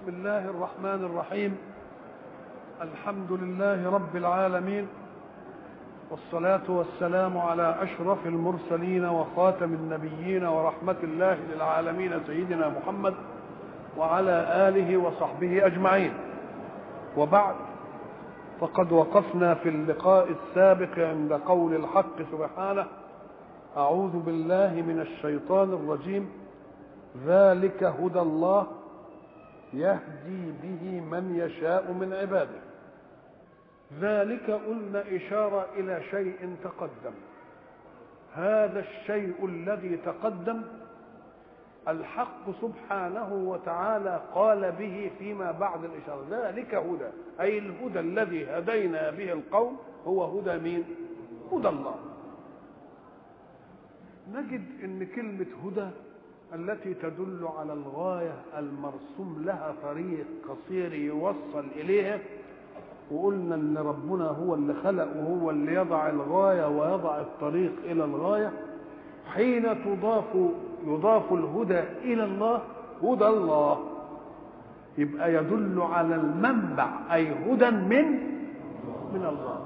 بسم الله الرحمن الرحيم الحمد لله رب العالمين والصلاة والسلام على أشرف المرسلين وخاتم النبيين ورحمة الله للعالمين سيدنا محمد وعلى آله وصحبه أجمعين وبعد فقد وقفنا في اللقاء السابق عند قول الحق سبحانه أعوذ بالله من الشيطان الرجيم ذلك هدى الله يهدي به من يشاء من عباده ذلك قلنا إشارة إلى شيء تقدم هذا الشيء الذي تقدم الحق سبحانه وتعالى قال به فيما بعد الإشارة ذلك هدى أي الهدى الذي هدينا به القوم هو هدى مين هدى الله نجد ان كلمة هدى التي تدل على الغاية المرسوم لها طريق قصير يوصل إليها وقلنا ان ربنا هو اللي خلق وهو اللي يضع الغاية ويضع الطريق إلى الغاية حين تضاف يضاف الهدى إلى الله هدى الله يبقى يدل على المنبع أي هدى من من الله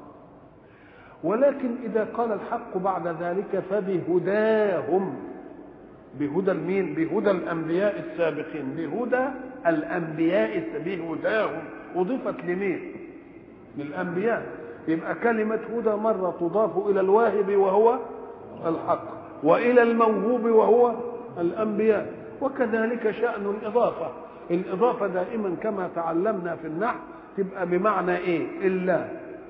ولكن إذا قال الحق بعد ذلك فبهداهم بهدى المين بهدى الأنبياء السابقين بهدى الأنبياء بهداهم أضيفت لمين للأنبياء يبقى كلمة هدى مرة تضاف إلى الواهب وهو الحق وإلى الموهوب وهو الأنبياء وكذلك شأن الإضافة الإضافة دائما كما تعلمنا في النحو تبقى بمعنى إيه إلا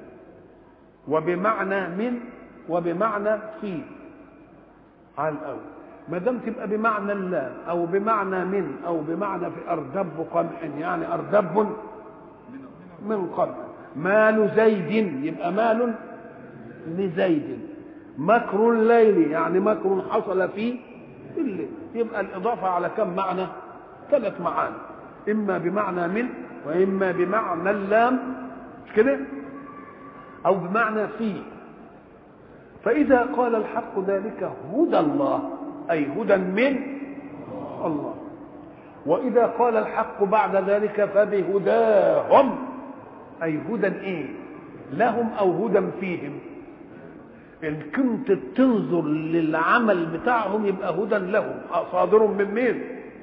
وبمعنى من وبمعنى في على الأول ما دام تبقى بمعنى الله أو بمعنى من أو بمعنى في أردب قمح يعني أردب من قمح مال زيد يبقى مال لزيد مكر الليل يعني مكر حصل في الليل يبقى الإضافة على كم معنى ثلاث معاني إما بمعنى من وإما بمعنى اللام مش كده أو بمعنى في فإذا قال الحق ذلك هدى الله أي هدى من الله وإذا قال الحق بعد ذلك فبهداهم أي هدى إيه لهم أو هدى فيهم إن كنت تنظر للعمل بتاعهم يبقى هدى لهم صادر من مين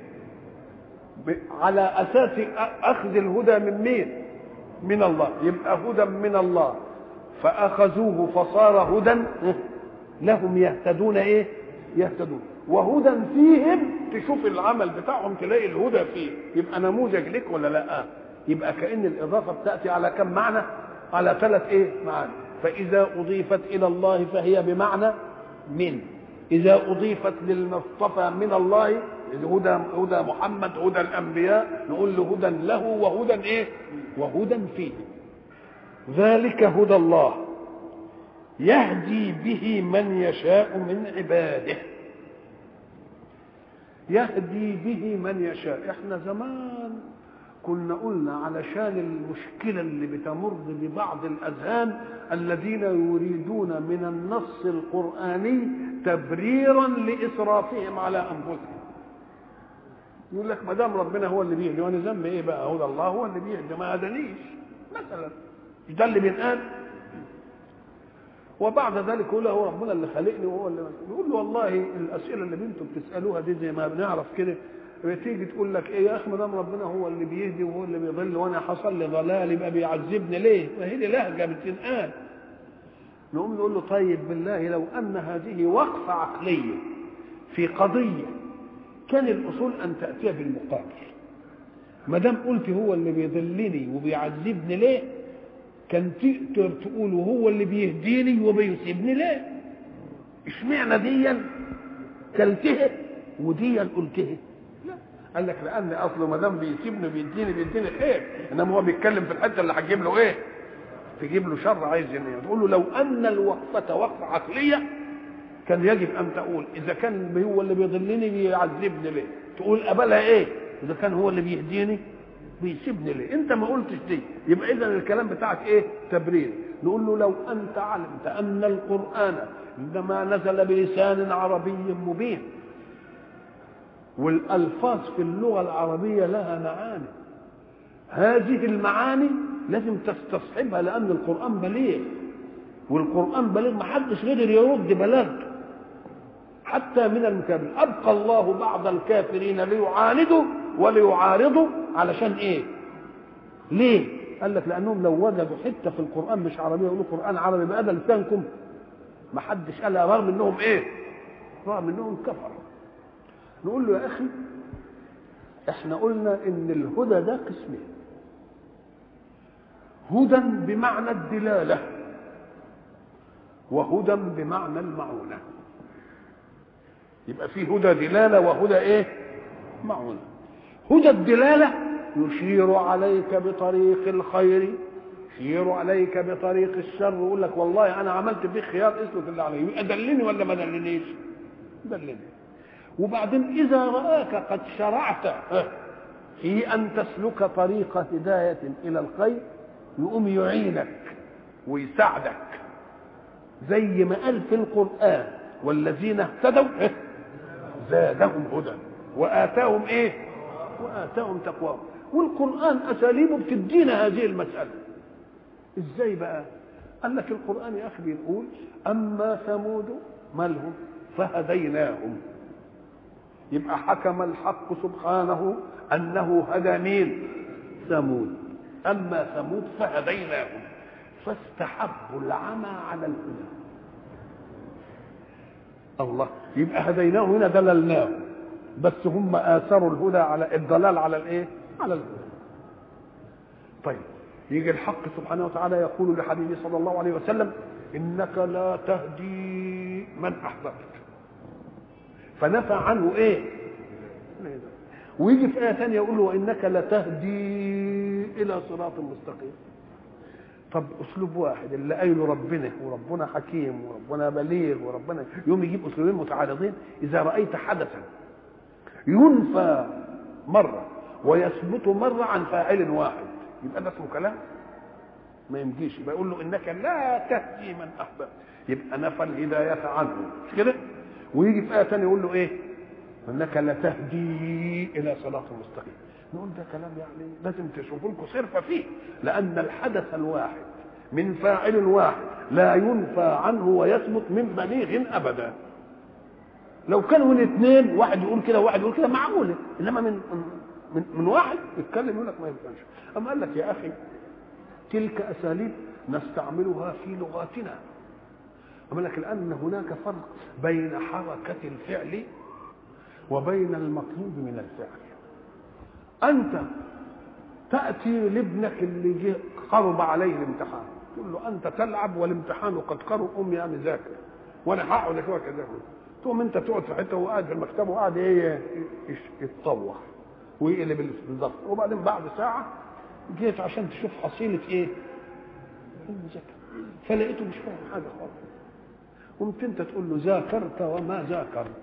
على أساس أخذ الهدى من مين من الله يبقى هدى من الله فأخذوه فصار هدى لهم يهتدون إيه يهتدون وهدى فيهم تشوف العمل بتاعهم تلاقي الهدى فيه يبقى نموذج لك ولا لا يبقى كأن الإضافة بتأتي على كم معنى على ثلاث إيه معاني فإذا أضيفت إلى الله فهي بمعنى من إذا أضيفت للمصطفى من الله هدى هدى محمد هدى الأنبياء نقول له هدى له وهدى إيه وهدى فيه ذلك هدى الله يهدي به من يشاء من عباده يهدي به من يشاء احنا زمان كنا قلنا علشان المشكلة اللي بتمر ببعض الأذهان الذين يريدون من النص القرآني تبريرا لإسرافهم على أنفسهم يقول لك ما دام ربنا هو اللي بيهدي وانا ذنبي ايه بقى هدى الله هو اللي بيهدي ما هدانيش مثلا مش ده اللي بينقال وبعد ذلك يقول له ربنا اللي خلقني وهو اللي يقول له والله الاسئله اللي انتم بتسالوها دي زي ما بنعرف كده بتيجي تقول لك ايه يا اخي ما دام ربنا هو اللي بيهدي وهو اللي بيضل وانا حصل لي ضلال يبقى بيعذبني ليه؟ ما هي دي لهجه بتنقال نقوم نقول له طيب بالله لو ان هذه وقفه عقليه في قضيه كان الاصول ان تاتي بالمقابل ما دام قلت هو اللي بيضلني وبيعذبني ليه؟ كان تقدر تقول وهو اللي بيهديني وبيسيبني ليه؟ اشمعنى ديا كلتها وديا قلتها؟ لا قال لك لان اصله ما دام بيسيبني بيديني بيديني خير انما هو بيتكلم في الحته اللي هتجيب له ايه؟ تجيب له شر عايز يعني تقول له لو ان الوقفه وقفه عقليه كان يجب ان تقول اذا كان هو اللي بيضلني بيعذبني ليه؟ تقول قبلها ايه؟ اذا كان هو اللي بيهديني بيسيبني ليه انت ما قلتش دي يبقى اذا الكلام بتاعك ايه تبرير نقول له لو انت علمت ان القران عندما نزل بلسان عربي مبين والألفاظ في اللغة العربية لها معاني هذه المعاني لازم تستصحبها لأن القرآن بليغ والقرآن بليغ ما حدش قدر يرد بلاغته حتى من المكابرين أبقى الله بعض الكافرين ليعاندوا وليعارضوا علشان إيه؟ ليه؟ قال لك لأنهم لو وجدوا حتة في القرآن مش عربية يقولوا قرآن عربي بقى ده لسانكم ما حدش قالها رغم إنهم إيه؟ رغم إنهم كفروا نقول له يا أخي احنا قلنا ان الهدى ده قسمين هدى بمعنى الدلاله وهدى بمعنى المعونه يبقى في هدى دلاله وهدى ايه معونه هدى الدلاله يشير عليك بطريق الخير يشير عليك بطريق الشر ويقول لك والله انا عملت فيك خيار اسلك اللي عليه يبقى دلني ولا ما دلنيش دلني وبعدين إذا رآك قد شرعت في أن تسلك طريق هداية إلى الخير يقوم يعينك ويساعدك زي ما قال في القرآن والذين اهتدوا زادهم هدى وآتاهم إيه؟ وآتاهم تقواهم والقرآن أساليبه بتدينا هذه المسألة إزاي بقى؟ قال لك القرآن يا أخي بيقول أما ثمود مالهم فهديناهم يبقى حكم الحق سبحانه انه هدى مين ثمود اما ثمود فهديناهم فاستحبوا العمى على الهدى الله يبقى هديناه هنا دللناه بس هم اثروا الهدى على الضلال على الايه على الهدى طيب يجي الحق سبحانه وتعالى يقول لحبيبه صلى الله عليه وسلم انك لا تهدي من احببت فنفى عنه ايه ويجي في ايه ثانيه يقول له وانك لتهدي الى صراط مستقيم طب اسلوب واحد اللي قايله ربنا وربنا حكيم وربنا بليغ وربنا يوم يجيب اسلوبين متعارضين اذا رايت حدثا ينفى مره ويثبت مره عن فاعل واحد يبقى ده اسمه كلام ما يمجيش يبقى يقول له انك لا تهدي من احببت يبقى نفى الهدايه عنه مش كده ويجي في ايه ثانيه يقول له ايه انك لتهدي الى صراط مستقيم نقول ده كلام يعني لازم تشوفوا لكم صرفه فيه لان الحدث الواحد من فاعل واحد لا ينفى عنه ويثبت من بليغ ابدا لو كانوا من اثنين واحد يقول كده وواحد يقول كده معقوله انما من من, من واحد يتكلم يقول لك ما ينفعش اما قال لك يا اخي تلك اساليب نستعملها في لغاتنا أقول لك لأن هناك فرق بين حركة الفعل وبين المطلوب من الفعل أنت تأتي لابنك اللي جه قرب عليه الامتحان تقول له أنت تلعب والامتحان قد قرب قوم يا مذاكر وأنا هقعد كده كذا تقوم أنت تقعد في حتة وقاعد في المكتب وقاعد إيه يتطوح ويقلب بالظبط وبعدين بعد ساعة جيت عشان تشوف حصيلة إيه؟ المذاكرة فلقيته مش فاهم حاجة خالص قمت انت تقول له ذاكرت وما ذاكرت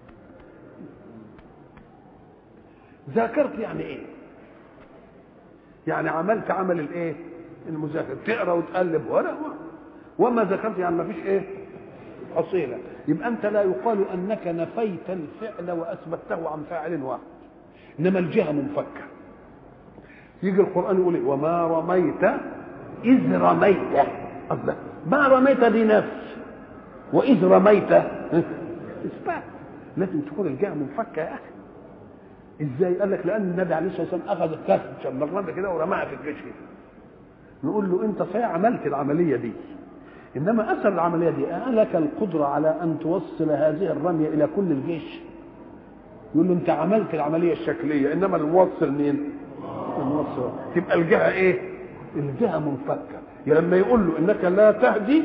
ذاكرت يعني ايه يعني عملت عمل الايه المذاكره تقرا وتقلب ورق وما ذاكرت يعني ما فيش ايه حصيله يبقى انت لا يقال انك نفيت الفعل واثبته عن فاعل واحد انما الجهه منفكه يجي القران يقول وما رميت اذ رميت الله ما رميت دي نفس واذ رميت اثبات لازم تكون الجهه منفكه يا اخي ازاي قال لك لان النبي عليه الصلاه والسلام اخذ الكف شمرنا كده ورماها في الجيش كده نقول له انت صحيح عملت العمليه دي انما اثر العمليه دي لك القدره على ان توصل هذه الرميه الى كل الجيش يقول له انت عملت العمليه الشكليه انما الموصل مين الموصل تبقى الجهه ايه الجهه منفكه لما يقول له انك لا تهدي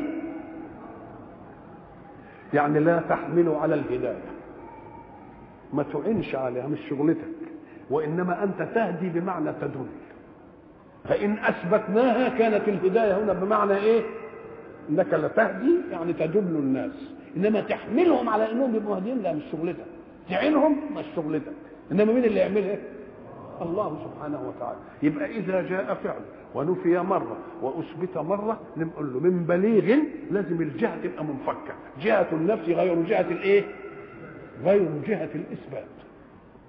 يعني لا تحمل على الهدايه ما تعينش عليها مش شغلتك وانما انت تهدي بمعنى تدل فان اثبتناها كانت الهدايه هنا بمعنى ايه انك لا تهدي يعني تدل الناس انما تحملهم على انهم يبقوا هاديين لا مش شغلتك تعينهم مش شغلتك انما مين اللي يعملها الله سبحانه وتعالى يبقى اذا جاء فعل ونفي مره واثبت مره نقول له من بليغ لازم الجهه تبقى منفكه جهه النفس غير جهه الايه غير جهه الاثبات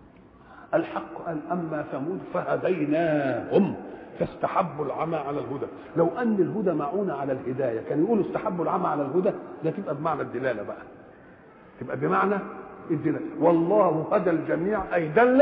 الحق قال اما ثمود فهديناهم فاستحبوا العمى على الهدى لو ان الهدى معونه على الهدايه كان يقولوا استحبوا العمى على الهدى ده تبقى بمعنى الدلاله بقى تبقى بمعنى الدلاله والله هدى الجميع اي دل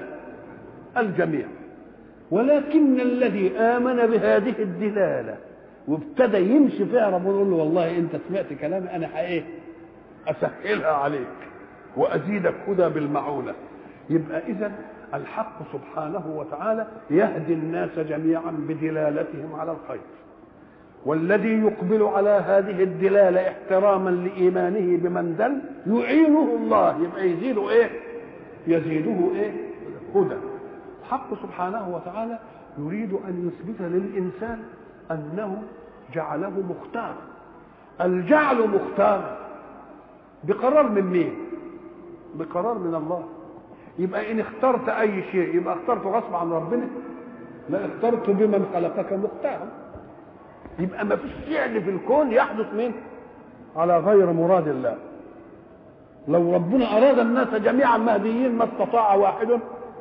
الجميع ولكن الذي امن بهذه الدلاله وابتدى يمشي فيها ربنا يقول له والله انت سمعت كلامي انا ايه اسهلها عليك وازيدك هدى بالمعونه يبقى اذا الحق سبحانه وتعالى يهدي الناس جميعا بدلالتهم على الخير والذي يقبل على هذه الدلاله احتراما لايمانه بمن دل يعينه الله يبقى يزيده ايه يزيده ايه هدى الحق سبحانه وتعالى يريد ان يثبت للانسان انه جعله مختار الجعل مختار بقرار من مين بقرار من الله يبقى ان اخترت اي شيء يبقى اخترته غصب عن ربنا لا اخترت بمن خلقك مختارا يبقى ما فيش فعل في الكون يحدث من على غير مراد الله لو ربنا اراد الناس جميعا مهديين ما استطاع واحد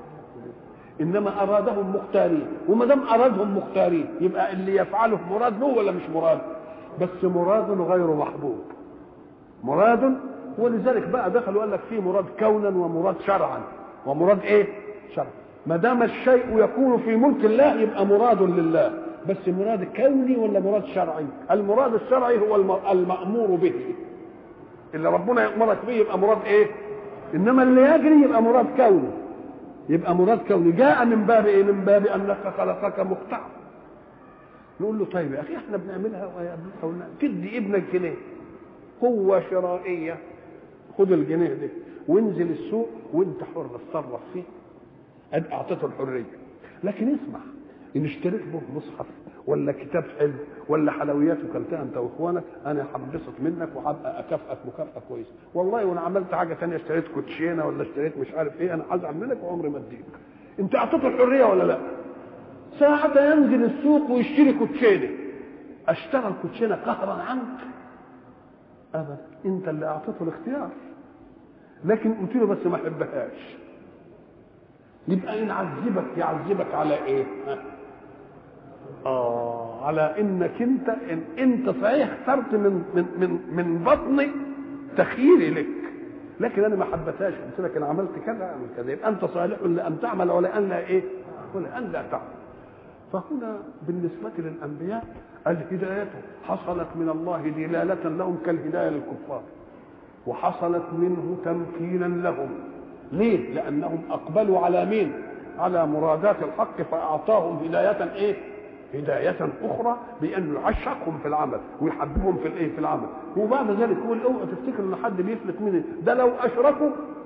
انما ارادهم مختارين وما دام ارادهم مختارين يبقى اللي يفعله مراد له ولا مش مراد بس مراد غير محبوب مراد ولذلك بقى دخل وقال لك في مراد كونا ومراد شرعا ومراد ايه شرعا ما دام الشيء يكون في ملك الله يبقى مراد لله بس مراد كوني ولا مراد شرعي المراد الشرعي هو المأمور به اللي ربنا يأمرك به يبقى مراد ايه انما اللي يجري يبقى مراد كوني يبقى مراد كوني جاء من باب ايه من باب انك خلقك مختار نقول له طيب يا اخي احنا بنعملها تدي ابنك جنيه قوة شرائية خد الجنيه ده وانزل السوق وانت حر اتصرف فيه اد اعطيته الحريه لكن اسمع ان اشتريت به مصحف ولا كتاب حلو ولا حلويات وكلتها انت واخوانك انا هنبسط منك وهبقى اكافئك مكافاه كويسه والله وانا عملت حاجه ثانيه اشتريت كوتشينه ولا اشتريت مش عارف ايه انا هزعل منك وعمري ما اديك انت اعطيته الحريه ولا لا ساعة ينزل السوق ويشتري كوتشينه اشترى الكوتشينه قهرا عنك ابدا انت اللي اعطيته الاختيار لكن قلت له بس ما احبهاش يبقى ان عذبك يعذبك على ايه اه على انك انت إن انت صحيح اخترت من من من من بطني تخييري لك لكن انا ما حبتهاش قلت لك انا عملت كذا اعمل كذا يبقى انت صالح لان تعمل ولا ان لا ايه ولا ان لا تعمل فهنا بالنسبة للأنبياء الهداية حصلت من الله دلالة لهم كالهداية للكفار وحصلت منه تمكينا لهم ليه؟ لأنهم أقبلوا على مين؟ على مرادات الحق فأعطاهم هداية إيه؟ هداية أخرى بأنه يعشقهم في العمل ويحببهم في الإيه؟ في العمل وبعد ذلك يقول اوعوا تفتكر إن حد بيفلت من ده لو أشركوا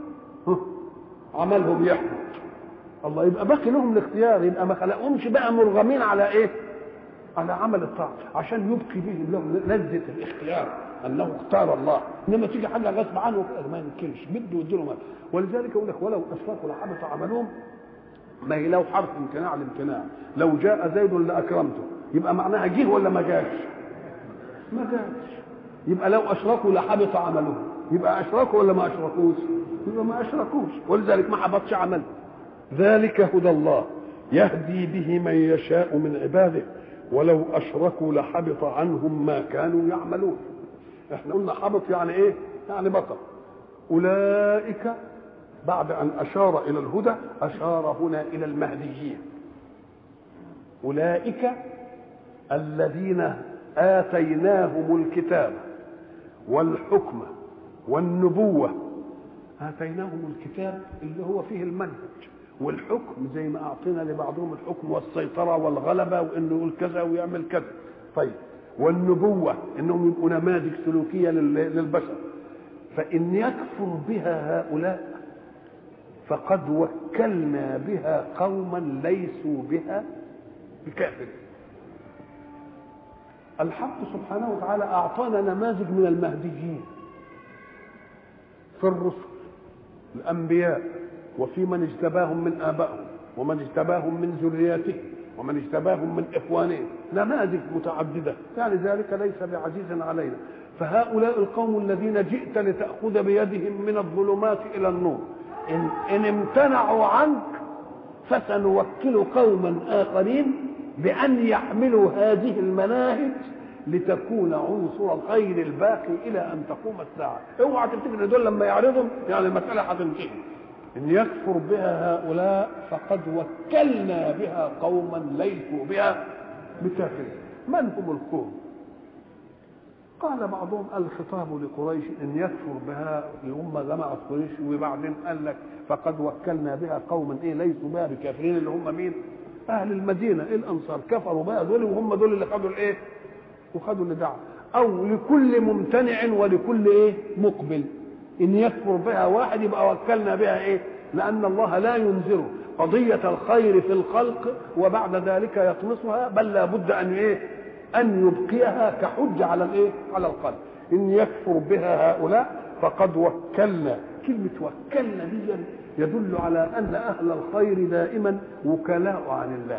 عملهم يحبط الله يبقى باقي لهم الاختيار يبقى ما خلقهمش بقى مرغمين على ايه؟ على عمل الطاعه عشان يبقي بهم لهم لذه الاختيار انه اختار الله انما تيجي حاجه غصب عنه ما يمكنش بده يديله مال ولذلك يقول لك ولو اشركوا لحبط عملهم ما هي لو حرف امتناع الامتناع لو جاء زيد لاكرمته يبقى معناها جه ولا ما جاش؟ ما جاش يبقى لو اشركوا لحبط عملهم يبقى اشركوا ولا ما اشركوش؟ يبقى ما اشركوش ولذلك ما حبطش عملهم ذلك هدى الله يهدي به من يشاء من عباده ولو اشركوا لحبط عنهم ما كانوا يعملون احنا قلنا حبط يعني ايه يعني بطل اولئك بعد ان اشار الى الهدى اشار هنا الى المهديين اولئك الذين اتيناهم الكتاب والحكم والنبوه اتيناهم الكتاب اللي هو فيه المنهج والحكم زي ما اعطينا لبعضهم الحكم والسيطره والغلبه وانه يقول كذا ويعمل كذا طيب والنبوه انهم يبقوا نماذج سلوكيه للبشر فان يكفر بها هؤلاء فقد وكلنا بها قوما ليسوا بها بكافر الحق سبحانه وتعالى اعطانا نماذج من المهديين في الرسل الانبياء وفي من اجتباهم من ابائهم ومن اجتباهم من ذرياتهم ومن اجتباهم من اخوانهم نماذج متعدده يعني ذلك ليس بعزيز علينا فهؤلاء القوم الذين جئت لتاخذ بيدهم من الظلمات الى النور ان, إن امتنعوا عنك فسنوكل قوما آخرين بأن يحملوا هذه المناهج لتكون عنصر الخير الباقي إلى أن تقوم الساعة اوعى تفتكر ان دول لما يعرضوا يعني المسألة هتنتهي إن يكفر بها هؤلاء فقد وكلنا بها قوما ليسوا بها بكافرين من هم القوم قال بعضهم الخطاب لقريش ان يكفر بها الامه جمعت قريش وبعدين قال لك فقد وكلنا بها قوما ايه ليسوا بها بكافرين اللي هم مين؟ اهل المدينه إيه الانصار كفروا بها دول وهم دول اللي خدوا الايه؟ وخدوا اللي دعوا او لكل ممتنع ولكل ايه؟ مقبل ان يكفر بها واحد يبقى وكلنا بها ايه؟ لان الله لا ينذر قضيه الخير في الخلق وبعد ذلك يطمسها بل لابد ان ايه؟ ان يبقيها كحجه على الايه؟ على القلب ان يكفر بها هؤلاء فقد وكلنا كلمه وكلنا دي يدل على ان اهل الخير دائما وكلاء عن الله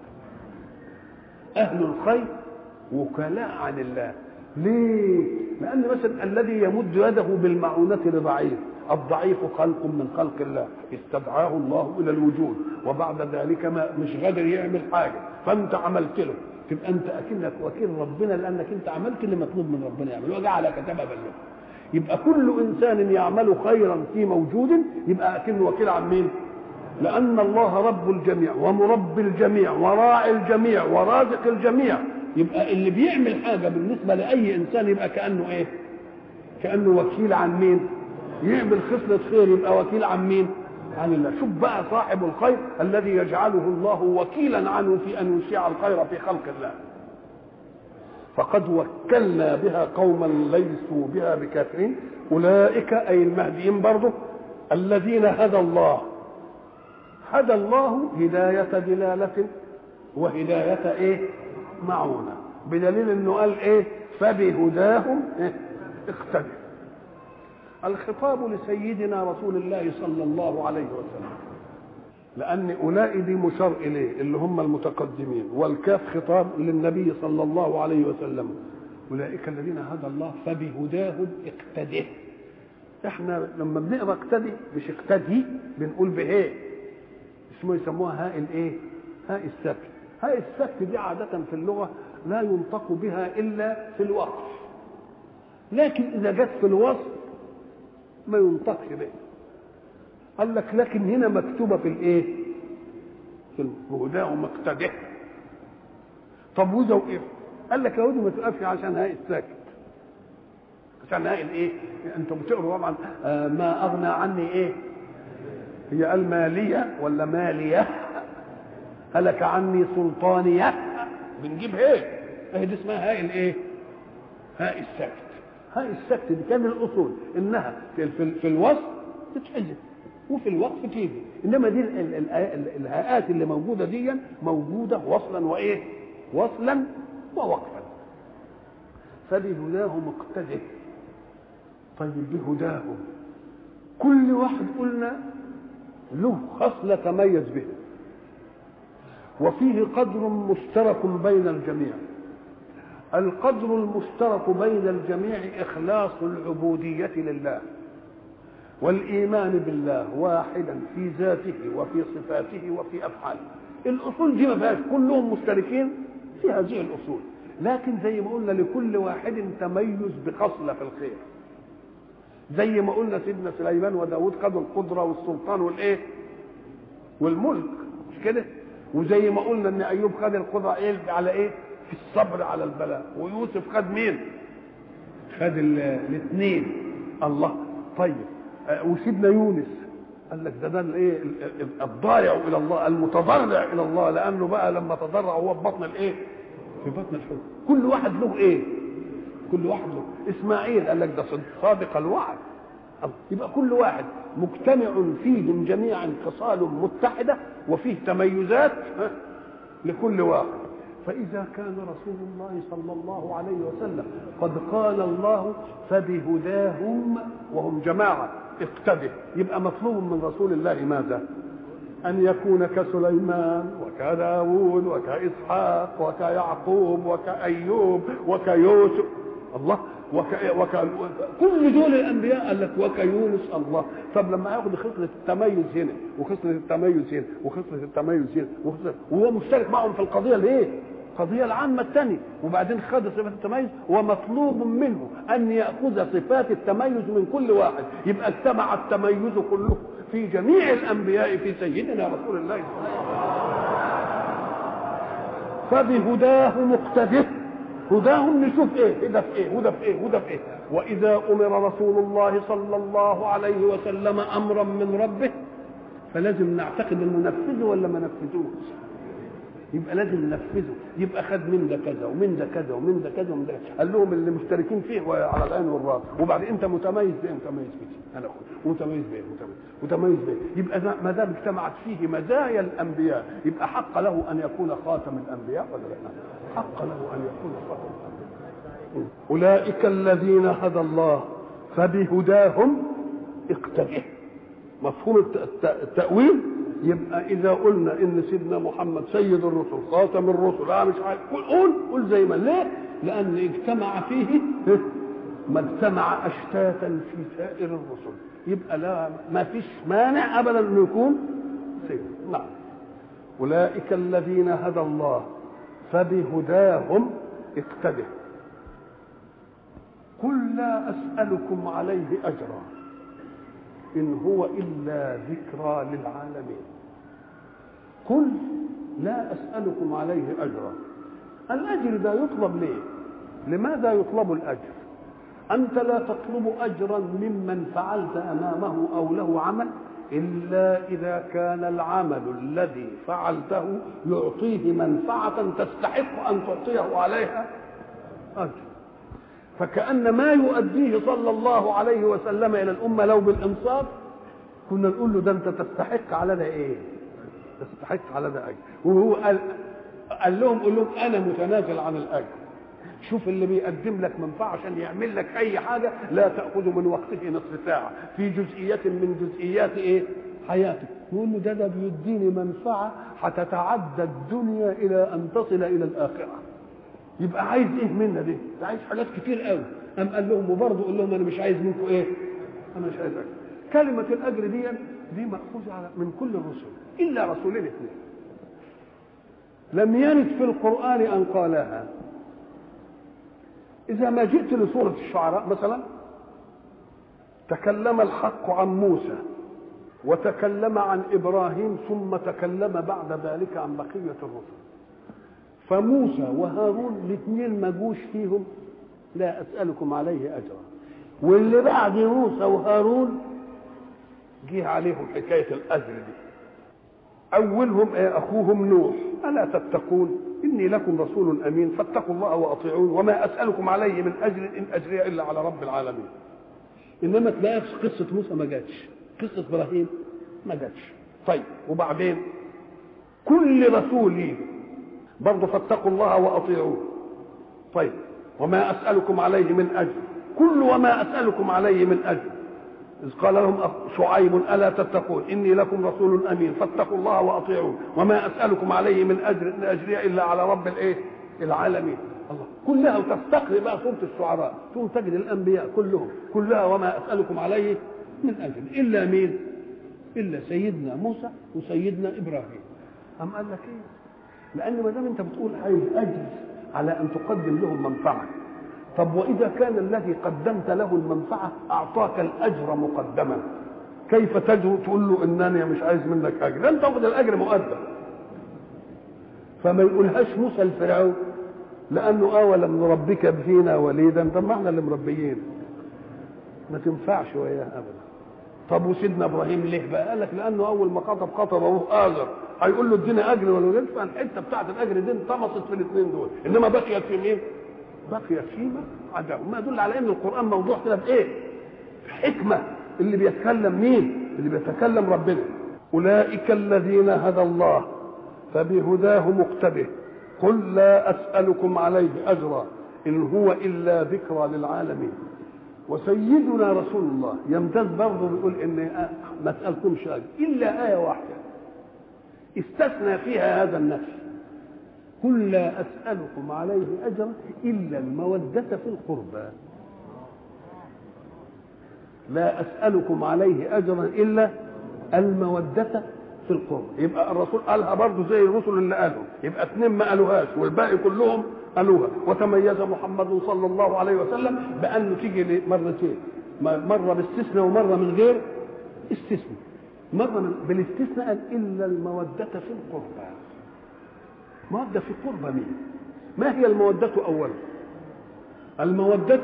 اهل الخير وكلاء عن الله ليه لان مثلا الذي يمد يده بالمعونه لضعيف الضعيف خلق من خلق الله استدعاه الله الى الوجود وبعد ذلك ما مش قادر يعمل حاجه فانت عملت له تبقى انت اكنك وكيل ربنا لانك انت عملت اللي مطلوب من ربنا يعمله وجعلك سببا له يبقى كل انسان يعمل خيرا في موجود يبقى اكنه وكيل عن مين لان الله رب الجميع ومربي الجميع وراعي الجميع ورازق الجميع يبقى اللي بيعمل حاجه بالنسبه لاي انسان يبقى كانه ايه كانه وكيل عن مين يعمل خصله خير يبقى وكيل عن مين عن الله شوف بقى صاحب الخير الذي يجعله الله وكيلا عنه في ان يشيع الخير في خلق الله فقد وكلنا بها قوما ليسوا بها بكافرين اولئك اي المهديين برضه الذين هدى الله هدى الله هدايه دلاله وهدايه ايه معونه بدليل انه قال ايه فبهداهم إيه؟ اقتدر الخطاب لسيدنا رسول الله صلى الله عليه وسلم لأن أولئك دي مشار إليه اللي هم المتقدمين والكاف خطاب للنبي صلى الله عليه وسلم أولئك الذين هدى الله فبهداهم اقتده احنا لما بنقرا اقتدي مش اقتدي بنقول بايه اسمه يسموها هاء الايه هاء السكت هاء السكت دي عادة في اللغة لا ينطق بها إلا في الوقف لكن إذا جت في الوصف ما ينطقش به قال لك لكن هنا مكتوبة في الإيه؟ في هداه مقتده طب وده وإيه؟ قال لك لو دي ما تقفش عشان هاء الساكت عشان هاء الإيه؟ أنتم بتقروا طبعا آه ما أغنى عني إيه؟ هي قال مالية ولا مالية؟ هلك عني سلطانية بنجيب ايه؟ اهي دي اسمها هاء الايه؟ هاء السكت هاء السكت دي كان الاصول انها في, في, في الوصف تتحذف وفي الوقف تيجي انما دي ال ال ال الهاءات اللي موجوده دي موجوده وصلا وايه؟ وصلا ووقفا فبهداهم اقتده طيب بهداهم كل واحد قلنا له خصله تميز بها وفيه قدر مشترك بين الجميع القدر المشترك بين الجميع اخلاص العبوديه لله والايمان بالله واحدا في ذاته وفي صفاته وفي افعاله الاصول دي ما فيهاش كلهم مشتركين في هذه الاصول لكن زي ما قلنا لكل واحد تميز بخصله في الخير زي ما قلنا سيدنا سليمان وداود خدوا القدره والسلطان والايه والملك مش كده وزي ما قلنا ان ايوب خد القدره ايه على ايه في الصبر على البلاء ويوسف خد مين خد الاثنين الله طيب وسيدنا يونس قال لك ده ده الايه الضارع الى الله المتضرع الى الله لانه بقى لما تضرع هو في بطن الايه في بطن الحوت كل واحد له ايه كل واحد له اسماعيل قال لك ده صادق الوعد يبقى كل واحد مجتمع فيهم جميعا خصال متحده وفيه تميزات لكل واحد فإذا كان رسول الله صلى الله عليه وسلم قد قال الله فبهداهم وهم جماعة اقتده يبقى مطلوب من رسول الله ماذا؟ أن يكون كسليمان وكداود وكإسحاق وكيعقوب وكأيوب وكيوسف الله وك... وك... كل دول الانبياء قال لك وكيونس الله طب لما ياخد خصله التميز هنا وخصله التميز هنا وخصله التميز هنا وخصلة... وهو مشترك معهم في القضيه الايه؟ القضية العامة الثانية وبعدين خد صفات التميز ومطلوب منه أن يأخذ صفات التميز من كل واحد يبقى اجتمع التميز كله في جميع الأنبياء في سيدنا رسول الله صلى الله عليه وسلم فبهداه مقتده هداهم نشوف ايه هدى في ايه هدى في ايه هدى في ايه واذا امر رسول الله صلى الله عليه وسلم امرا من ربه فلازم نعتقد انه نفذه ولا ما نفذوش يبقى لازم ننفذه يبقى خد من ده كذا ومن ده كذا ومن ده كذا ومن ده كذا. قال لهم اللي مشتركين فيه على العين والراس وبعد انت متميز بايه متميز بايه انا اخوي متميز بايه متميز متميز بايه يبقى ما دام اجتمعت فيه مزايا الانبياء يبقى حق له ان يكون خاتم الانبياء ولا لا حق له ان يكون خاتم الانبياء اولئك الذين هدى الله فبهداهم اقتده مفهوم التاويل يبقى اذا قلنا ان سيدنا محمد سيد الرسل خاتم الرسل اه مش عارف قول قول قول زي ما ليه؟ لان اجتمع فيه ما اجتمع اشتاتا في سائر الرسل يبقى لا ما فيش مانع ابدا انه يكون سيد نعم اولئك الذين هدى الله فبهداهم اقتده قل لا اسالكم عليه اجرا إن هو إلا ذكرى للعالمين قل لا أسألكم عليه أجرا الأجر ده يطلب ليه لماذا يطلب الأجر أنت لا تطلب أجرا ممن فعلت أمامه أو له عمل إلا إذا كان العمل الذي فعلته يعطيه منفعة تستحق أن تعطيه عليها أجر فكأن ما يؤديه صلى الله عليه وسلم إلى الأمة لو بالإنصاف كنا نقول له ده أنت تستحق على ده إيه؟ تستحق على ده أجر وهو قال قال لهم قول لهم أنا متنازل عن الأجر شوف اللي بيقدم لك منفعة عشان يعمل لك أي حاجة لا تأخذ من وقته نصف ساعة في جزئية من جزئيات إيه؟ حياتك نقول له ده ده بيديني منفعة هتتعدى الدنيا إلى أن تصل إلى الآخرة يبقى عايز ايه منا دي؟ ده عايز حاجات كتير قوي قام قال لهم وبرضه قول لهم انا مش عايز منكم ايه؟ انا مش عايز اجر كلمة الأجر دي دي مأخوذة من كل الرسل إلا رسولين اثنين لم يرد في القرآن أن قالها إذا ما جئت لسورة الشعراء مثلا تكلم الحق عن موسى وتكلم عن إبراهيم ثم تكلم بعد ذلك عن بقية الرسل فموسى وهارون الاثنين ما جوش فيهم لا اسالكم عليه اجرا واللي بعد موسى وهارون جه عليهم حكايه الاجر دي اولهم إيه اخوهم نوح الا تتقون اني لكم رسول امين فاتقوا الله واطيعون وما اسالكم عليه من اجر ان اجري الا على رب العالمين انما تلاقي قصه موسى ما جاتش قصه ابراهيم ما جاتش طيب وبعدين كل رسول ليه برضه فاتقوا الله واطيعوه طيب وما اسالكم عليه من اجر كل وما اسالكم عليه من اجر اذ قال لهم شعيب الا تتقون اني لكم رسول امين فاتقوا الله واطيعوه وما اسالكم عليه من اجر ان اجري الا على رب الايه العالمين الله كلها وتستقري بقى سوره الشعراء ثم تجد الانبياء كلهم كلها وما اسالكم عليه من اجر الا مين الا سيدنا موسى وسيدنا ابراهيم أم قال لك ايه لان ما دام انت بتقول عايز اجر على ان تقدم لهم منفعه طب واذا كان الذي قدمت له المنفعه اعطاك الاجر مقدما كيف تجر تقول له انني مش عايز منك اجر لن تاخذ الاجر مقدم فما يقولهاش موسى الفرعون لانه اه ولم نربك فينا وليدا طب ما احنا اللي مربيين ما تنفعش وياه ابدا طب وسيدنا ابراهيم ليه بقى؟ قال لك لانه اول ما خطب خطب ابوه اجر هيقول له اديني اجر ولا ولد فالحته بتاعت الاجر دي انطمست في الاثنين دول انما بقيت في مين؟ بقيت فيما عداه ما يدل على ان القران موضوع كده بايه؟ حكمه اللي بيتكلم مين؟ اللي بيتكلم ربنا اولئك الذين هدى الله فبهداه مقتده قل لا اسالكم عليه اجرا ان هو الا ذكرى للعالمين وسيدنا رسول الله يمتاز برضه بيقول ان ما اسالكمش اجر الا ايه واحده استثنى فيها هذا النفس قل لا اسالكم عليه اجرا الا الموده في القربى لا اسالكم عليه اجرا الا الموده في القرب يبقى الرسول قالها برضه زي الرسل اللي قالوا يبقى اثنين ما قالوهاش والباقي كلهم قالوها وتميز محمد صلى الله عليه وسلم بانه تيجي مرتين مره باستثناء ومره من غير استثناء مره من بالاستثناء قال الا الموده في القربى موده في قربى مين ما هي الموده اولا الموده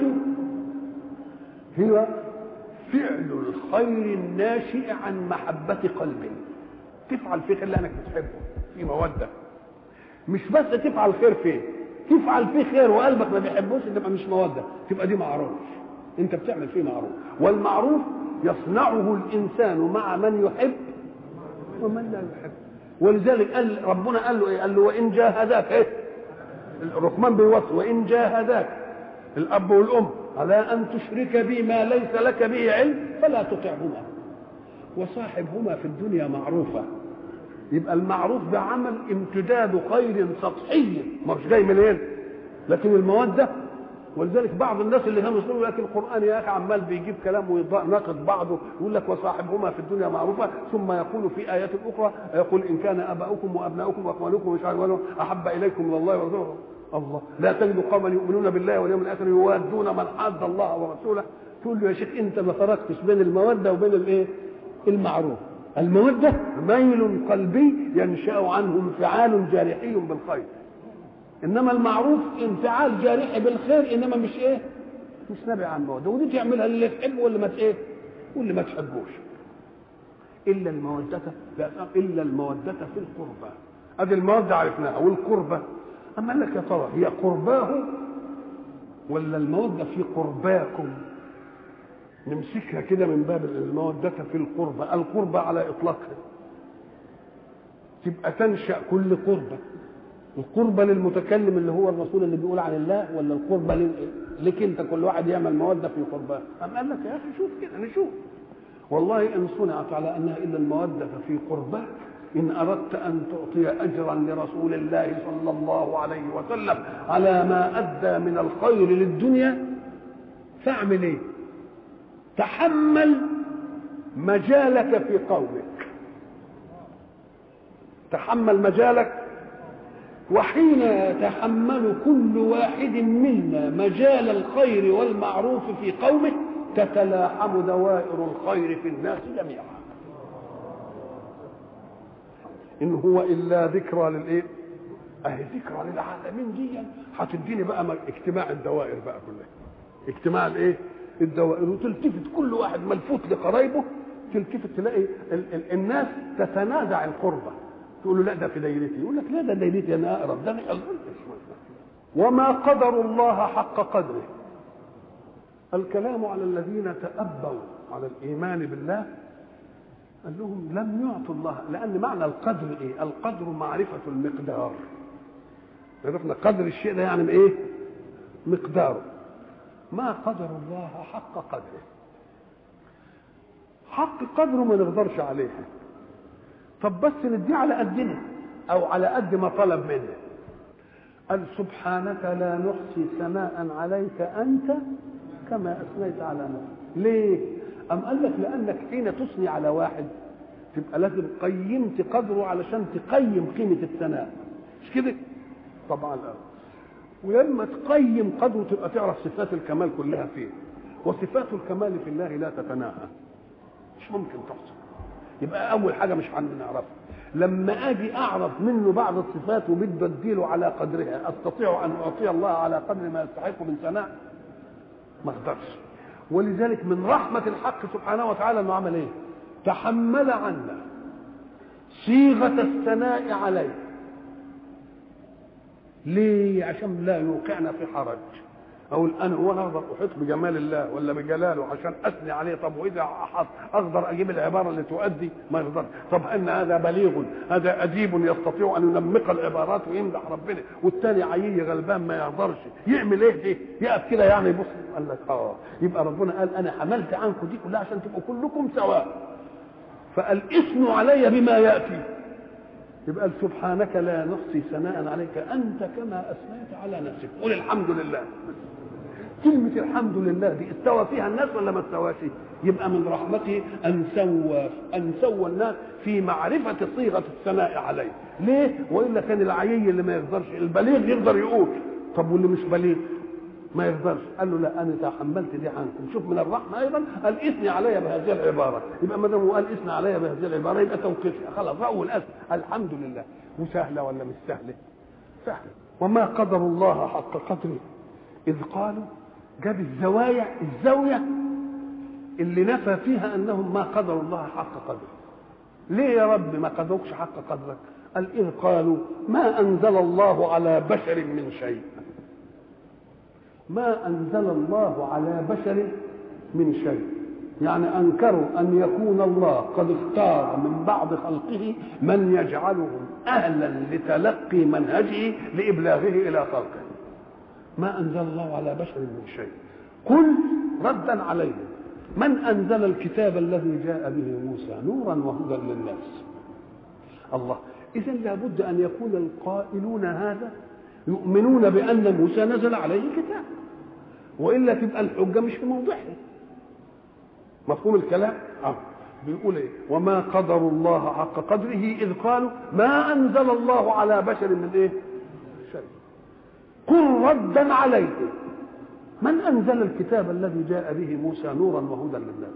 هي فعل الخير الناشئ عن محبه قلب تفعل فيه خير لانك بتحبه في موده مش بس تفعل خير فيه تفعل فيه خير وقلبك ما بيحبوش تبقى مش موده تبقى دي معروف انت بتعمل فيه معروف والمعروف يصنعه الانسان مع من يحب ومن لا يحب ولذلك قال ربنا قال له ايه قال له وان جاهداك ايه الرحمن بيوصي وان جاهداك الاب والام على ان تشرك بي ما ليس لك به علم فلا تطعهما وصاحبهما في الدنيا معروفه يبقى المعروف بعمل امتداد خير سطحي مش جاي منين لكن الموده ولذلك بعض الناس اللي كانوا يقولوا لك القران يا اخي عمال بيجيب كلام ويناقض بعضه يقول لك وصاحبهما في الدنيا معروفه ثم يقول في ايات اخرى يقول ان كان اباؤكم وابناؤكم واخوانكم مش عارف احب اليكم من الله ورسوله الله لا تجد قوما يؤمنون بالله واليوم الاخر يوادون من حاد الله ورسوله تقول له يا شيخ انت ما فرقتش بين الموده وبين الايه؟ المعروف المودة ميل قلبي ينشأ عنه انفعال جارحي بالخير إنما المعروف انفعال جارحي بالخير إنما مش إيه مش نابع عن مودة ودي تعملها اللي تحبه واللي ما إيه واللي ما تحبوش إلا المودة لا إلا المودة في القربى هذه المودة عرفناها والقربة أما قال لك يا ترى هي قرباه ولا المودة في قرباكم نمسكها كده من باب المودة في القربة القربة على إطلاقها تبقى تنشأ كل قربة القربة للمتكلم اللي هو الرسول اللي بيقول عن الله ولا القربة لك انت كل واحد يعمل مودة في قرباه أم قال لك يا أخي شوف كده نشوف والله إن صنعت على أنها إلا المودة في قرباك إن أردت أن تعطي أجرا لرسول الله صلى الله عليه وسلم على ما أدى من الخير للدنيا فاعمل إيه؟ تحمل مجالك في قومك تحمل مجالك وحين يتحمل كل واحد منا مجال الخير والمعروف في قومه تتلاحم دوائر الخير في الناس جميعا ان هو الا ذكرى للايه اهي ذكرى للعالمين دي هتديني بقى اجتماع الدوائر بقى كلها اجتماع الايه الدوائر وتلتفت كل واحد ملفوت لقرايبه تلتفت تلاقي ال ال الناس تتنازع القربة تقول له لا ده في دايرتي يقول لك لا ده دايرتي انا اقرب ده وما قدر الله حق قدره الكلام على الذين تأبوا على الإيمان بالله قال لهم لم يعطوا الله لأن معنى القدر إيه؟ القدر معرفة المقدار عرفنا قدر الشيء ده يعني إيه؟ مقداره ما قدر الله حق قدره حق قدره ما نقدرش عليه طب بس نديه على قدنا او على قد ما طلب منا قال سبحانك لا نحصي ثناء عليك انت كما اثنيت على نفسك ليه ام قال لك لانك حين تثني على واحد تبقى لازم قيمت قدره علشان تقيم قيمه الثناء مش كده طبعا الأول. ولما تقيم قدره تبقى تعرف صفات الكمال كلها فيه وصفات الكمال في الله لا تتناهى مش ممكن تحصل يبقى اول حاجه مش هنعرفها لما اجي اعرف منه بعض الصفات وبده اديله على قدرها استطيع ان اعطي الله على قدر ما يستحق من ثناء ما اقدرش ولذلك من رحمه الحق سبحانه وتعالى انه عمل ايه تحمل عنا صيغه الثناء عليه ليه عشان لا يوقعنا في حرج اقول انا هو انا اقدر احيط بجمال الله ولا بجلاله عشان اثني عليه طب واذا احط اقدر اجيب العباره اللي تؤدي ما يقدر طب ان هذا بليغ هذا اديب يستطيع ان ينمق العبارات ويمدح ربنا والثاني عيي غلبان ما يقدرش يعمل ايه دي يقف كده يعني يبص قال لك اه يبقى ربنا قال انا حملت عنكم دي كلها عشان تبقوا كلكم سواء فقال اثنوا علي بما ياتي يبقى سبحانك لا نحصي ثناء عليك انت كما اثنيت على نفسك قل الحمد لله كلمة الحمد لله دي استوى فيها الناس ولا ما استواش؟ يبقى من رحمته أن سوى أن سوى الناس في معرفة صيغة الثناء عليه، ليه؟ وإلا كان العيي اللي ما يقدرش البليغ يقدر يقول، طب واللي مش بليغ ما يقدرش، قال له لا أنا تحملت دي عنكم، شوف من الرحمة أيضا قال اثني علي بهذه العبارة، يبقى ما دام قال اثني علي بهذه العبارة يبقى توقيفي، خلاص أول أسف الحمد لله، وسهلة ولا مش سهلة؟ سهلة، وما قدر الله حق قدره إذ قالوا جاب الزوايا الزاوية اللي نفى فيها أنهم ما قدروا الله حق قدره ليه يا رب ما قدروكش حق قدرك قال إذ قالوا ما أنزل الله على بشر من شيء ما أنزل الله على بشر من شيء يعني أنكروا أن يكون الله قد اختار من بعض خلقه من يجعلهم أهلا لتلقي منهجه لإبلاغه إلى خلقه ما أنزل الله على بشر من شيء قل ردا عليهم من أنزل الكتاب الذي جاء به موسى نورا وهدى للناس الله إذا لابد أن يكون القائلون هذا يؤمنون بأن موسى نزل عليه كتاب وإلا تبقى الحجة مش في موضعها مفهوم الكلام؟ آه. بيقول ايه وما قدروا الله حق قدره اذ قالوا ما انزل الله على بشر من ايه شيء قل ردا عليكم من انزل الكتاب الذي جاء به موسى نورا وهدى للناس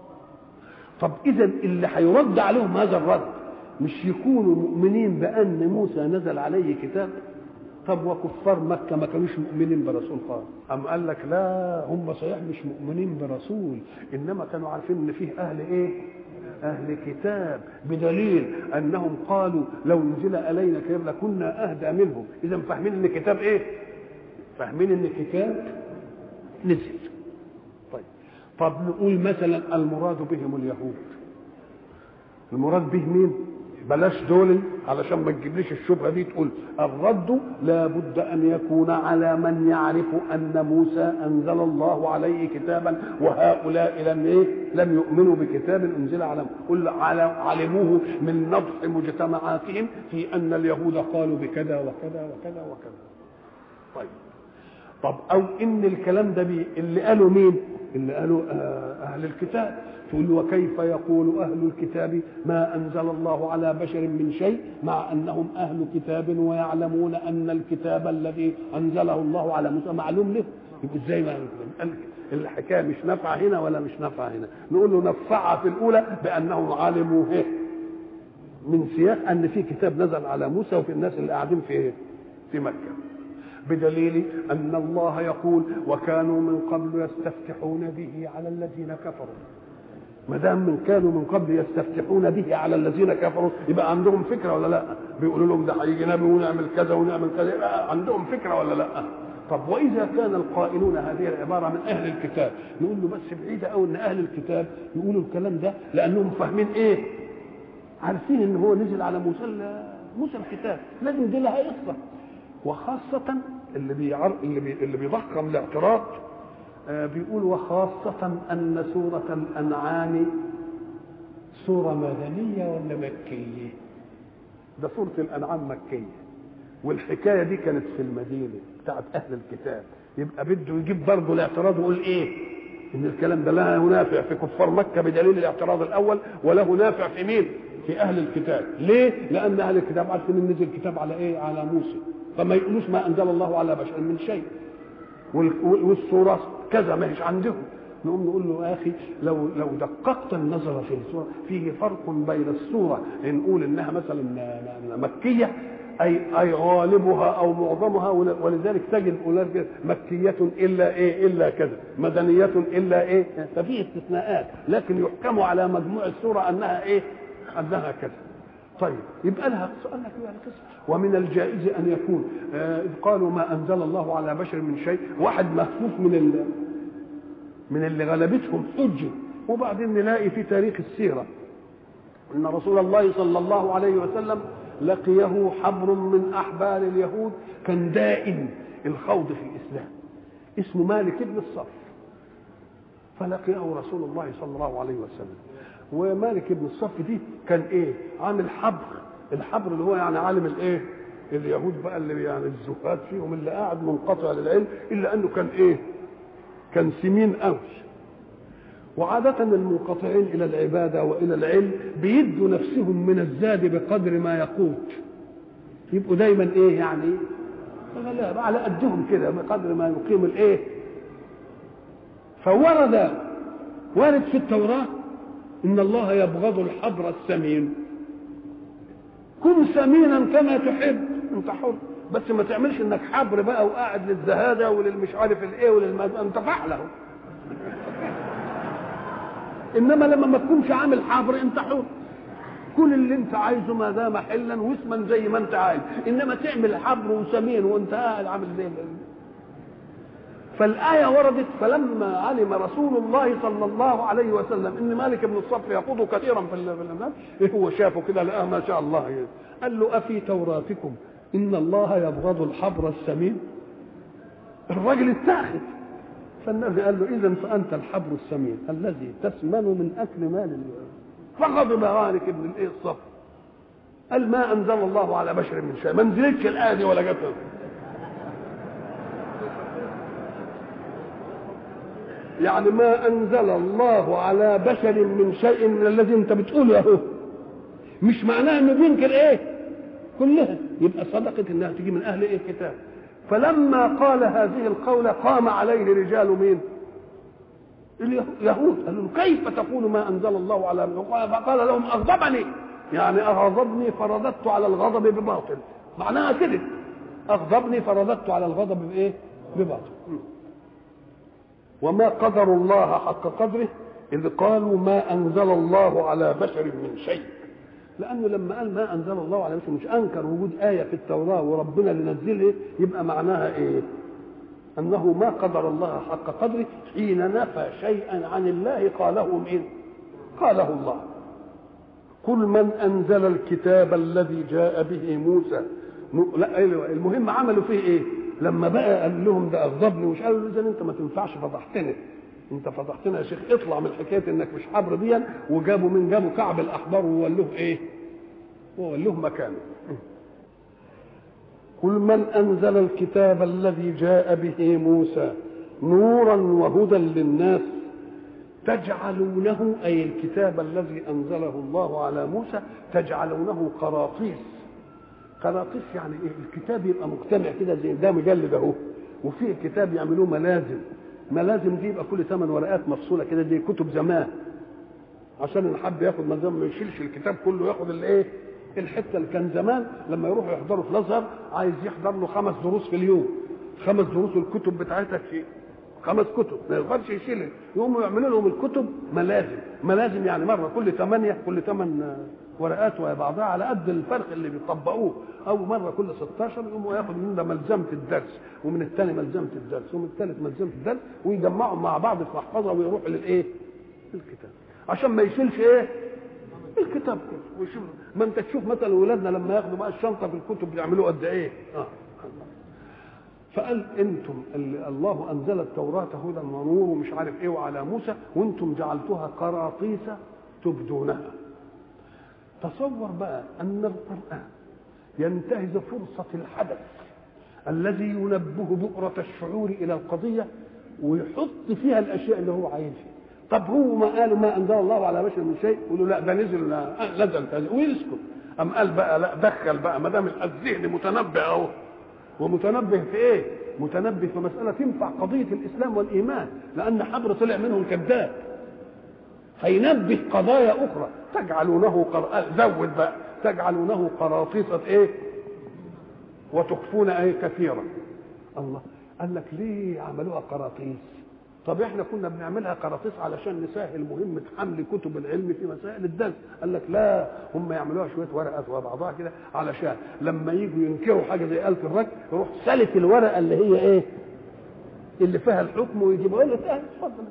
طب اذا اللي هيرد عليهم هذا الرد مش يكونوا مؤمنين بان موسى نزل عليه كتاب طب وكفار مكه ما كانوش مؤمنين برسول خالص ام قال لك لا هم صحيح مش مؤمنين برسول انما كانوا عارفين ان فيه اهل ايه اهل كتاب بدليل انهم قالوا لو نزل علينا كتاب لكنا اهدى منهم اذا فاهمين ان كتاب ايه فاهمين ان كتاب نزل طيب طب نقول مثلا المراد بهم اليهود المراد به مين بلاش دول علشان ما تجيبليش الشبهه دي تقول الرد لابد ان يكون على من يعرف ان موسى انزل الله عليه كتابا وهؤلاء لم ايه لم يؤمنوا بكتاب انزل على قل علموه من نضح مجتمعاتهم في ان اليهود قالوا بكذا وكذا وكذا وكذا طيب طب او ان الكلام ده بي اللي قالوا مين اللي قالوا اهل الكتاب تقول وكيف يقول أهل الكتاب ما أنزل الله على بشر من شيء مع أنهم أهل كتاب ويعلمون أن الكتاب الذي أنزله الله على موسى معلوم له يبقى ازاي ما الحكايه مش نافعه هنا ولا مش نافعه هنا نقول له نفعها في الاولى بانهم علموا ايه من سياق ان في كتاب نزل على موسى وفي الناس اللي قاعدين في ايه في مكه بدليل ان الله يقول وكانوا من قبل يستفتحون به على الذين كفروا ما دام من كانوا من قبل يستفتحون به على الذين كفروا يبقى عندهم فكره ولا لا؟ بيقولوا لهم ده هيجي نبي ونعمل كذا ونعمل كذا يبقى عندهم فكره ولا لا؟ طب واذا كان القائلون هذه العباره من اهل الكتاب نقول له بس بعيده قوي ان اهل الكتاب يقولوا الكلام ده لانهم فاهمين ايه؟ عارفين ان هو نزل على موسى موسى الكتاب لازم دي لها قصه وخاصه اللي بيعر... اللي, بي... اللي بيضخم الاعتراض بيقول وخاصة أن سورة الأنعام سورة مدنية ولا مكية؟ ده سورة الأنعام مكية والحكاية دي كانت في المدينة بتاعت أهل الكتاب يبقى بده يجيب برضه الاعتراض ويقول إيه؟ إن الكلام ده لا نافع في كفار مكة بدليل الاعتراض الأول وله نافع في مين؟ في أهل الكتاب، ليه؟ لأن أهل الكتاب عارفين إن نزل الكتاب على إيه؟ على موسى، فما يقولوش ما أنزل الله على بشر من شيء. والصورة كذا ما هيش عندهم نقوم نقول له يا اخي لو لو دققت النظر في الصوره فيه فرق بين الصوره نقول انها مثلا مكيه اي اي غالبها او معظمها ولذلك تجد اولئك مكيه الا ايه الا كذا مدنيه الا ايه ففي استثناءات لكن يحكم على مجموع الصوره انها ايه انها كذا طيب يبقى لها قال لك يعني قصه ومن الجائز ان يكون آه اذ قالوا ما انزل الله على بشر من شيء واحد مخفوف من ال من اللي غلبتهم حجه وبعدين نلاقي في تاريخ السيره ان رسول الله صلى الله عليه وسلم لقيه حبر من احبار اليهود كان دائم الخوض في الاسلام اسمه مالك بن الصف فلقيه رسول الله صلى الله عليه وسلم ومالك بن الصف دي كان ايه عامل حبر الحبر اللي هو يعني عالم الايه اليهود بقى اللي يعني الزهاد فيهم اللي قاعد منقطع للعلم الا انه كان ايه كان سمين قوي وعادة المنقطعين إلى العبادة وإلى العلم بيدوا نفسهم من الزاد بقدر ما يقوت يبقوا دايما إيه يعني لا على قدهم كده بقدر ما يقيم الإيه فورد وارد في التوراة إن الله يبغض الحبر السمين كن سمينا كما تحب انت حر بس ما تعملش انك حبر بقى وقاعد للزهاده وللمش عارف الايه وللمد انت فحله انما لما ما تكونش عامل حبر انت حر كل اللي انت عايزه ما دام حلا واسما زي ما انت عايز انما تعمل حبر وسمين وانت قاعد عامل زي فالآية وردت فلما علم رسول الله صلى الله عليه وسلم إن مالك بن الصفر يخوض كثيرا في الناس هو شافه كده لقاه ما شاء الله يعني. قال له أفي توراتكم إن الله يبغض الحبر السمين الراجل اتاخذ فالنبي قال له إذا فأنت الحبر السمين الذي تسمن من أكل مال فغضب مالك بن الإيه الصفر قال ما أنزل الله على بشر من شيء ما نزلتش الآية دي ولا جت يعني ما انزل الله على بشر من شيء من الذي انت بتقوله اهو مش معناه انه بينكر ايه كلها يبقى صدقت انها تجي من اهل ايه الكتاب فلما قال هذه القولة قام عليه رجال مين اليهود قالوا كيف تقول ما انزل الله على فقال لهم اغضبني يعني اغضبني فرددت على الغضب بباطل معناها كده اغضبني فرددت على الغضب بايه بباطل وما قدر الله حق قدره إذ قالوا ما أنزل الله على بشر من شيء لأنه لما قال ما أنزل الله على بشر مش أنكر وجود آية في التوراة وربنا اللي نزلها يبقى معناها إيه؟ أنه ما قدر الله حق قدره حين نفى شيئا عن الله قاله مين؟ قاله الله قل من أنزل الكتاب الذي جاء به موسى لا المهم عملوا فيه إيه؟ لما بقى قال لهم ده اغضبني ومش قالوا اذا انت ما تنفعش فضحتنا انت فضحتنا يا شيخ اطلع من حكايه انك مش حبر دي وجابوا من جابوا كعب الاحبار وولوه ايه؟ وولوه مكانه قل من انزل الكتاب الذي جاء به موسى نورا وهدى للناس تجعلونه اي الكتاب الذي انزله الله على موسى تجعلونه قراطيس قراطيس يعني ايه الكتاب يبقى مجتمع كده زي ده مجلد اهو وفيه كتاب يعملوه ملازم ملازم دي يبقى كل ثمان ورقات مفصوله كده زي كتب زمان عشان اللي حب ياخد ملزم ما يشيلش الكتاب كله ياخد الايه الحته اللي كان زمان لما يروحوا يحضروا في الازهر عايز يحضر له خمس دروس في اليوم خمس دروس الكتب بتاعتها في خمس كتب ما يقدرش يشيل يقوموا يعملوا لهم الكتب ملازم ملازم يعني مره كل ثمانيه كل ثمان ورقات ويا بعضها على قد الفرق اللي بيطبقوه او مره كل 16 يقوموا ياخد من ده ملزمه الدرس ومن الثاني ملزمه الدرس ومن الثالث ملزمه الدرس ويجمعهم مع بعض في محفظه ويروحوا للايه؟ الكتاب عشان ما يشيلش ايه؟ الكتاب كله ويشيل ما انت تشوف مثلا ولادنا لما ياخدوا بقى الشنطه في الكتب بيعملوا قد ايه؟ اه فقال انتم الله انزل التوراه هدى ونور ومش عارف ايه وعلى موسى وانتم جعلتوها قراطيس تبدونها تصور بقى ان القران ينتهز فرصه الحدث الذي ينبه بؤرة الشعور إلى القضية ويحط فيها الأشياء اللي هو عايزها طب هو ما قالوا ما أنزل الله على بشر من شيء يقولوا لا ده نزل نزل كذا ويسكت أم قال بقى لا دخل بقى ما دام الذهن متنبه أهو ومتنبه في إيه؟ متنبه في مسألة تنفع قضية الإسلام والإيمان لأن حبر طلع منهم كذاب هينبه قضايا أخرى تجعلونه قر... زود بقى تجعلونه قراطيسة إيه؟ وتخفون ايه كثيرا الله قال لك ليه عملوها قراطيس طب احنا كنا بنعملها قراطيس علشان نسهل مهمه حمل كتب العلم في مسائل الدرس قال لك لا هم يعملوها شويه ورقات وبعضها كده علشان لما يجوا ينكروا حاجه زي آلة الرجل يروح سلك الورقه اللي هي ايه اللي فيها الحكم ويجيبها يقول لك اه اتفضل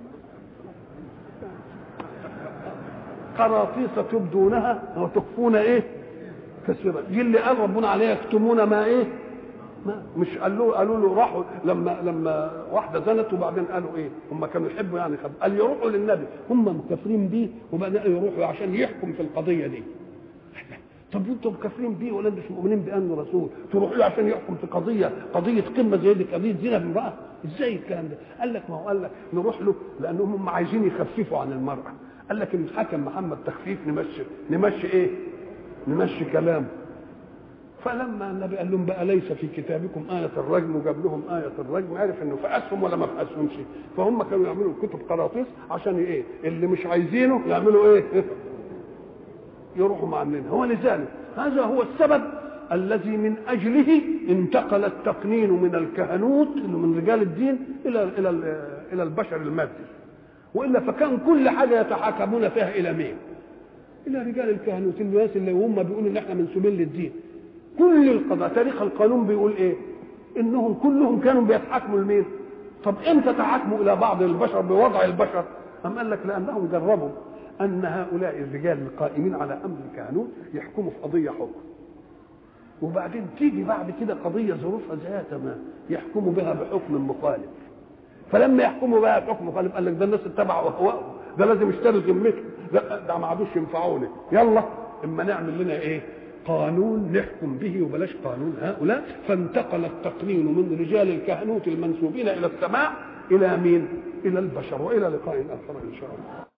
قراطيس تبدونها وتخفون ايه كثيرا دي اللي قال ربنا عليها يكتمون ما ايه ما مش قالوا قالوا له راحوا لما لما واحده زنت وبعدين قالوا ايه هم كانوا يحبوا يعني خب قال يروحوا للنبي هم مكفرين بيه وبداوا يروحوا عشان يحكم في القضيه دي طب انتم كافرين بيه ولا انتم مؤمنين بانه رسول تروحوا له عشان يحكم في قضيه قضيه قمه زي دي قضيه زنا بامراه ازاي الكلام ده قال لك ما هو قال لك نروح له لانهم هم عايزين يخففوا عن المراه قال لك ان حكم محمد تخفيف نمشي نمشي ايه نمشي كلامه فلما النبي قال لهم بقى ليس في كتابكم آية الرجم وجاب لهم آية الرجم عرف انه فأسهم ولا ما فأسهمش فهم كانوا يعملوا كتب قراطيس عشان ايه اللي مش عايزينه يعملوا ايه يروحوا معاملينها ولذلك هذا هو السبب الذي من اجله انتقل التقنين من الكهنوت من رجال الدين الى الى الى البشر المادي والا فكان كل حاجه يتحاكمون فيها الى مين؟ الى رجال الكهنوت الناس اللي هم بيقولوا ان احنا منسوبين للدين كل القضاء تاريخ القانون بيقول ايه؟ انهم كلهم كانوا بيتحاكموا لمين؟ طب امتى تحاكموا الى بعض البشر بوضع البشر؟ أم قال لك لانهم جربوا ان هؤلاء الرجال القائمين على امر الكهنوت يحكموا في قضيه حكم وبعدين تيجي بعد كده قضيه ظروفها زيها تمام يحكموا بها بحكم مخالف فلما يحكموا بها بحكم مخالف قال لك ده الناس اتبعوا اهواءهم ده لازم يشتري ذمتهم ده, ده ما عادوش ينفعوني يلا اما نعمل لنا ايه قانون نحكم به وبلاش قانون هؤلاء فانتقل التقنين من رجال الكهنوت المنسوبين الى السماء الى مين؟ الى البشر والى لقاء اخر ان شاء الله